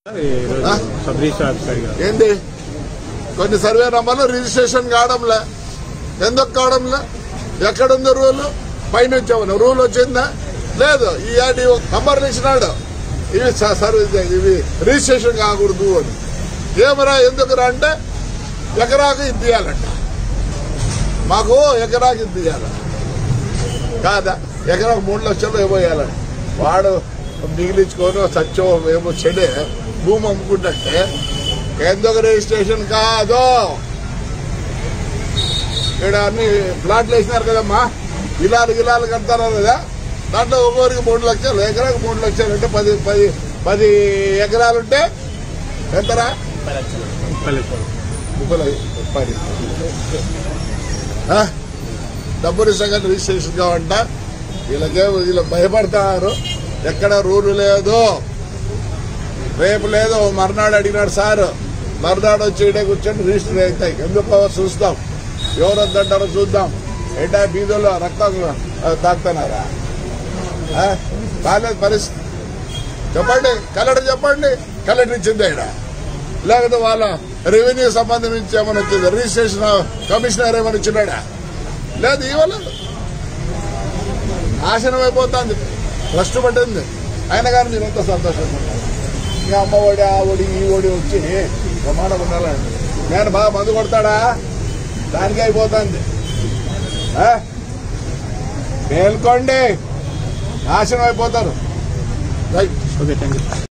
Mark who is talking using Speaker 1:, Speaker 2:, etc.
Speaker 1: ఈరోజు
Speaker 2: ఆ?
Speaker 1: Sub register అధికారి గారు
Speaker 2: ఏంది కొన్ని సర్వే నంబర్లు రిజిస్ట్రేషన్ కావడంలే ఎందుకు కావడంలే ఎక్కడుంది రూల్ పైన వచ్చామని రూల్ వచ్చిందా లేదు ఈ యాడ్ నంబర్లు ఇచ్చినాడు ఇవి స- సర్వే ఇవి రిజిస్ట్రేషన్ కాకూడదు అని ఏమరా ఎందుకురా అంటే ఎకరాకు ఇది తీయాలంట మాకు ఎకరాకి ఇది తీయాలి కాదా ఎకరాకు మూడు లక్షలు ఏమో వేయాలని వాడు మిగిలించుకొని సత్యం ఏమో చెడే భూమి అమ్ముకుంటే ఎందుకు రిజిస్ట్రేషన్ కాదు ఇక్కడ అన్ని ప్లాట్లు వేసినారు కదమ్మా ఇలాలు గిలాలు కడతారు కదా దాంట్లో ఒక్కొక్కరికి మూడు లక్షలు ఎకరాకు మూడు లక్షలు అంటే పది పది పది ఎకరాలుంటే ఎంతరా
Speaker 1: ముప్పై లక్షలు
Speaker 2: ముప్పై పది ఆ? డబ్బులు సగం రిజిస్ట్రేషన్ కావంట వీళ్ళకే వీళ్ళు భయపడతారు ఎక్కడ రూలు లేదు రేపు లేదు మర్నాడు అడిగినాడు సార్ మర్నాడు వచ్చి ఈడే కూర్చొని రిజిస్టర్ అవుతాయి ఎందుకో చూస్తాం ఎవరు వద్దంటారో చూద్దాం ఏంటా బీదోళ్ళు రక్తం ఆ, తాగుతున్నారా ఆ? బాగాలేదు పరిస్థితి చెప్పండి కలెక్టర్ చెప్పండి కలెక్టర్ ఇచ్చింది ఇక్కడ లేకపోతే వాళ్ళ రెవెన్యూ సంబంధం నుంచి ఏమైనా వచ్చింది రిజిస్ట్రేషన్ కమిషనర్ ఏమైనా ఇచ్చినాడా లేదు ఇవ్వలేదు నాశనం అయిపోతుంది ట్రస్ట్ పట్టింది అయినా కానీ మీరు ఎంత సంతోషంగా ఉన్నారు మీ అమ్మ ఒడి ఆ ఒడి ఈ ఒడి వచ్చి ప్రమాణం ఉండాలండి నేను బాగా మందు కొడతాడా దానికి అయిపోతుంది ఆ? మేల్కోండి నాశనం అయిపోతారు రైట్
Speaker 1: ఓకే థ్యాంక్ యూ